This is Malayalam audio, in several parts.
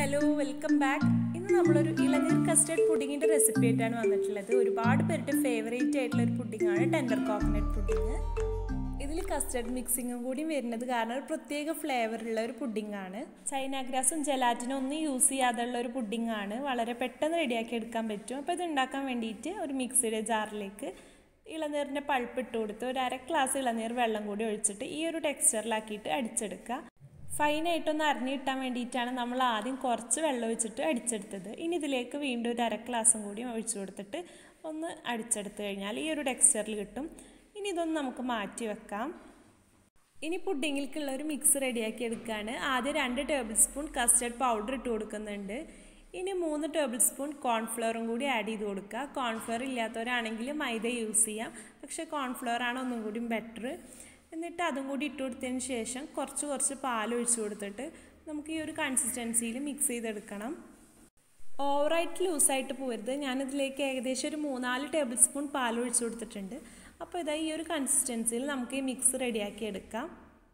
ഹലോ വെൽക്കം ബാക്ക് ഇന്ന് നമ്മളൊരു ഇളനീർ കസ്റ്റർഡ് പുഡിങ്ങിൻ്റെ റെസിപ്പി ആയിട്ടാണ് വന്നിട്ടുള്ളത് ഒരുപാട് പേരുടെ ഫേവറേറ്റ് ആയിട്ടുള്ള ഒരു പുഡിങ്ങാണ് ടെൻഡർ കോക്കനട്ട് പുഡിങ് ഇതിൽ കസ്റ്റർഡ് മിക്സിങ്ങും കൂടി വരുന്നത് കാരണം ഒരു പ്രത്യേക ഫ്ലേവറുള്ള ഒരു പുഡിങ്ങാണ് ചൈന ഗ്രാസും ജലാറ്റിനും ഒന്നും യൂസ് ചെയ്യാതുള്ള ഒരു പുഡിങ്ങാണ് വളരെ പെട്ടെന്ന് റെഡിയാക്കി എടുക്കാൻ പറ്റും അപ്പോൾ ഇത് ഉണ്ടാക്കാൻ വേണ്ടിയിട്ട് ഒരു മിക്സിയുടെ ജാറിലേക്ക് ഇളനീറിൻ്റെ പൾപ്പ് ഇട്ട് കൊടുത്ത് ഒരു അര ഗ്ലാസ് ഇളനീർ വെള്ളം കൂടി ഒഴിച്ചിട്ട് ഈ ഒരു ടെക്സ്ചറിലാക്കിയിട്ട് അടിച്ചെടുക്കുക ഫൈനായിട്ടൊന്ന് അരിഞ്ഞു കിട്ടാൻ വേണ്ടിയിട്ടാണ് നമ്മൾ ആദ്യം കുറച്ച് വെള്ളം ഒഴിച്ചിട്ട് അടിച്ചെടുത്തത് ഇനി ഇതിലേക്ക് വീണ്ടും ഒരു അര ഗ്ലാസും കൂടി ഒഴിച്ചു കൊടുത്തിട്ട് ഒന്ന് അടിച്ചെടുത്ത് കഴിഞ്ഞാൽ ഈ ഒരു ടെക്സ്ചറിൽ കിട്ടും ഇനി ഇതൊന്ന് നമുക്ക് മാറ്റി വെക്കാം ഇനി പുഡിങ്ങിലേക്കുള്ള ഒരു മിക്സ് റെഡിയാക്കി എടുക്കുകയാണ് ആദ്യം രണ്ട് ടേബിൾ സ്പൂൺ കസ്റ്റർഡ് പൗഡർ ഇട്ട് കൊടുക്കുന്നുണ്ട് ഇനി മൂന്ന് ടേബിൾ സ്പൂൺ കോൺഫ്ലവറും കൂടി ആഡ് ചെയ്ത് കൊടുക്കുക കോൺഫ്ലവർ ഇല്ലാത്തവരാണെങ്കിൽ മൈദ യൂസ് ചെയ്യാം പക്ഷേ കോൺഫ്ലവർ ആണ് ഒന്നും കൂടി ബെറ്റർ എന്നിട്ട് അതും കൂടി ഇട്ട് കൊടുത്തതിന് ശേഷം കുറച്ച് കുറച്ച് പാൽ ഒഴിച്ചു കൊടുത്തിട്ട് നമുക്ക് ഈ ഒരു കൺസിസ്റ്റൻസിയിൽ മിക്സ് ചെയ്തെടുക്കണം ഓവറായിട്ട് ലൂസായിട്ട് പോരുത് ഞാനിതിലേക്ക് ഏകദേശം ഒരു മൂന്നാല് ടേബിൾ സ്പൂൺ പാൽ ഒഴിച്ചു കൊടുത്തിട്ടുണ്ട് അപ്പോൾ ഇതാ ഈ ഒരു കൺസിസ്റ്റൻസിയിൽ നമുക്ക് ഈ മിക്സ് റെഡിയാക്കി എടുക്കാം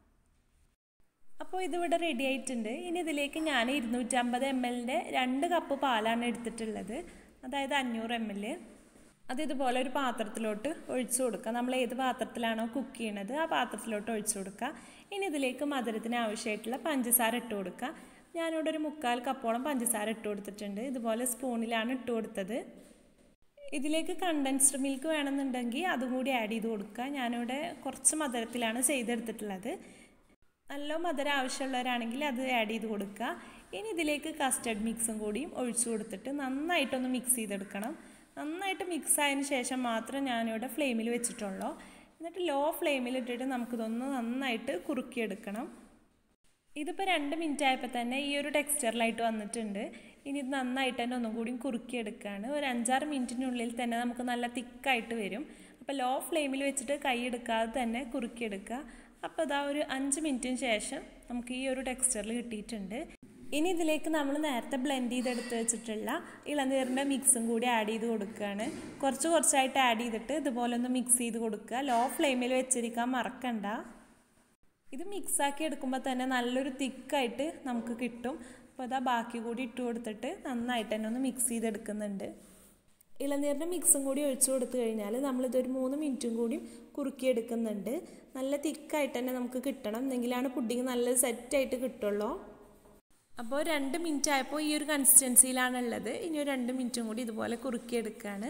അപ്പോൾ ഇതിവിടെ റെഡി ആയിട്ടുണ്ട് ഇനി ഇതിലേക്ക് ഞാൻ ഇരുന്നൂറ്റമ്പത് എം എല്ലിൻ്റെ രണ്ട് കപ്പ് പാലാണ് എടുത്തിട്ടുള്ളത് അതായത് അഞ്ഞൂറ് എം എൽ അത് ഇതുപോലെ ഒരു പാത്രത്തിലോട്ട് ഒഴിച്ചു കൊടുക്കുക നമ്മൾ ഏത് പാത്രത്തിലാണോ കുക്ക് ചെയ്യണത് ആ പാത്രത്തിലോട്ട് ഒഴിച്ചു കൊടുക്കുക ഇനി ഇതിലേക്ക് മധുരത്തിന് ആവശ്യമായിട്ടുള്ള പഞ്ചസാര ഇട്ട് കൊടുക്കുക ഞാനിവിടെ ഒരു മുക്കാൽ കപ്പോളം പഞ്ചസാര ഇട്ട് കൊടുത്തിട്ടുണ്ട് ഇതുപോലെ സ്പൂണിലാണ് ഇട്ട് കൊടുത്തത് ഇതിലേക്ക് കണ്ടൻസ്ഡ് മിൽക്ക് വേണമെന്നുണ്ടെങ്കിൽ അതും കൂടി ആഡ് ചെയ്ത് കൊടുക്കുക ഞാനിവിടെ കുറച്ച് മധുരത്തിലാണ് ചെയ്തെടുത്തിട്ടുള്ളത് നല്ല മധുരം ആവശ്യമുള്ളവരാണെങ്കിൽ അത് ആഡ് ചെയ്ത് കൊടുക്കുക ഇനി ഇതിലേക്ക് കസ്റ്റർഡ് മിക്സും കൂടിയും ഒഴിച്ചു കൊടുത്തിട്ട് നന്നായിട്ടൊന്ന് മിക്സ് ചെയ്തെടുക്കണം നന്നായിട്ട് മിക്സ് ആയതിന് ശേഷം മാത്രം ഞാനിവിടെ ഫ്ലെയിമിൽ വെച്ചിട്ടുള്ളൂ എന്നിട്ട് ലോ ഫ്ലെയിമിൽ ഇട്ടിട്ട് നമുക്കിതൊന്ന് നന്നായിട്ട് കുറുക്കിയെടുക്കണം ഇതിപ്പോൾ രണ്ട് മിനിറ്റ് ആയപ്പോൾ തന്നെ ഈ ഒരു ടെക്സ്ചറിലായിട്ട് വന്നിട്ടുണ്ട് ഇനി ഇത് നന്നായിട്ട് തന്നെ ഒന്നും കൂടി കുറുക്കിയെടുക്കുകയാണ് ഒരു അഞ്ചാറ് മിനിറ്റിനുള്ളിൽ തന്നെ നമുക്ക് നല്ല തിക്കായിട്ട് വരും അപ്പോൾ ലോ ഫ്ലെയിമിൽ വെച്ചിട്ട് കൈ എടുക്കാതെ തന്നെ കുറുക്കിയെടുക്കുക അപ്പോൾ ഇതാ ഒരു അഞ്ച് മിനിറ്റിന് ശേഷം നമുക്ക് ഈ ഒരു ടെക്സ്ചറിൽ കിട്ടിയിട്ടുണ്ട് ഇനി ഇതിലേക്ക് നമ്മൾ നേരത്തെ ബ്ലെൻഡ് ചെയ്തെടുത്ത് വെച്ചിട്ടുള്ള ഇളനീറിൻ്റെ മിക്സും കൂടി ആഡ് ചെയ്ത് കൊടുക്കുകയാണ് കുറച്ച് കുറച്ചായിട്ട് ആഡ് ചെയ്തിട്ട് ഇതുപോലെ ഒന്ന് മിക്സ് ചെയ്ത് കൊടുക്കുക ലോ ഫ്ലെയിമിൽ വെച്ചിരിക്കാൻ മറക്കണ്ട ഇത് മിക്സാക്കി എടുക്കുമ്പോൾ തന്നെ നല്ലൊരു തിക്കായിട്ട് നമുക്ക് കിട്ടും അപ്പോൾ അതാ ബാക്കി കൂടി ഇട്ട് കൊടുത്തിട്ട് നന്നായിട്ട് തന്നെ ഒന്ന് മിക്സ് ചെയ്തെടുക്കുന്നുണ്ട് ഇളനീറിൻ്റെ മിക്സും കൂടി ഒഴിച്ചു കൊടുത്തു കഴിഞ്ഞാൽ നമ്മളിതൊരു മൂന്ന് മിനിറ്റും കൂടി കുറുക്കിയെടുക്കുന്നുണ്ട് നല്ല തിക്കായിട്ട് തന്നെ നമുക്ക് കിട്ടണം എന്നെങ്കിലാണ് പുഡിങ് നല്ല സെറ്റായിട്ട് കിട്ടുള്ളൂ അപ്പോൾ രണ്ട് മിനിറ്റ് ആയപ്പോൾ ഈ ഒരു കൺസിസ്റ്റൻസിയിലാണ് ഉള്ളത് ഇനി ഒരു രണ്ട് മിനിറ്റും കൂടി ഇതുപോലെ കുറുക്കിയെടുക്കുകയാണ്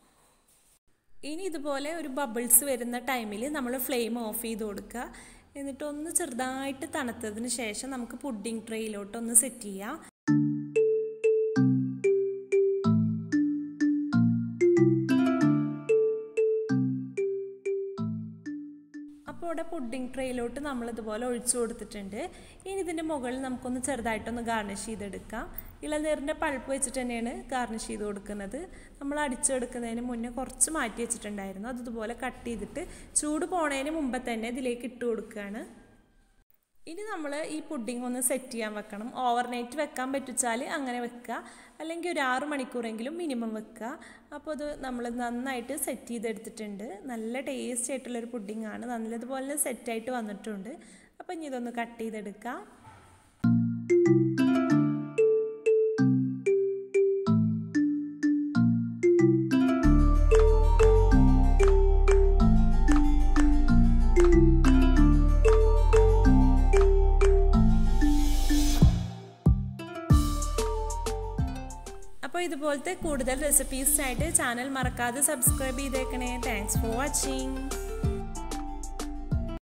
ഇനി ഇതുപോലെ ഒരു ബബിൾസ് വരുന്ന ടൈമിൽ നമ്മൾ ഫ്ലെയിം ഓഫ് ചെയ്ത് കൊടുക്കുക എന്നിട്ട് ഒന്ന് ചെറുതായിട്ട് തണുത്തതിന് ശേഷം നമുക്ക് പുഡിംഗ് ട്രേയിലോട്ട് ഒന്ന് സെറ്റ് ചെയ്യാം അപ്പോൾ ഇവിടെ പുഡിംഗ് ട്രേയിലോട്ട് നമ്മൾ ഇതുപോലെ ഒഴിച്ചു കൊടുത്തിട്ടുണ്ട് ഇനി ഇതിൻ്റെ മുകളിൽ നമുക്കൊന്ന് ചെറുതായിട്ടൊന്ന് ഗാർണിഷ് ചെയ്തെടുക്കാം ഇളനീറിൻ്റെ പൾപ്പ് വെച്ചിട്ട് തന്നെയാണ് ഗാർണിഷ് ചെയ്ത് കൊടുക്കുന്നത് നമ്മൾ അടിച്ചെടുക്കുന്നതിന് മുന്നേ കുറച്ച് മാറ്റി വെച്ചിട്ടുണ്ടായിരുന്നു അത് ഇതുപോലെ കട്ട് ചെയ്തിട്ട് ചൂട് പോണതിന് മുമ്പ് തന്നെ ഇതിലേക്ക് ഇട്ട് കൊടുക്കുകയാണ് ഇനി നമ്മൾ ഈ പുഡിംഗ് ഒന്ന് സെറ്റ് ചെയ്യാൻ വെക്കണം ഓവർനൈറ്റ് വെക്കാൻ പറ്റിച്ചാൽ അങ്ങനെ വെക്കുക അല്ലെങ്കിൽ ഒരു ആറ് മണിക്കൂറെങ്കിലും മിനിമം വെക്കുക അപ്പോൾ അത് നമ്മൾ നന്നായിട്ട് സെറ്റ് ചെയ്തെടുത്തിട്ടുണ്ട് നല്ല ടേസ്റ്റ് ആയിട്ടുള്ളൊരു പുഡിംഗ് ആണ് നല്ലതുപോലെ സെറ്റായിട്ട് വന്നിട്ടുണ്ട് അപ്പോൾ ഇനി ഇതൊന്ന് കട്ട് ചെയ്തെടുക്കാം അപ്പോൾ ഇതുപോലത്തെ കൂടുതൽ റെസിപ്പീസിനായിട്ട് ചാനൽ മറക്കാതെ സബ്സ്ക്രൈബ് ചെയ്തേക്കണേ താങ്ക്സ് ഫോർ വാച്ചിങ്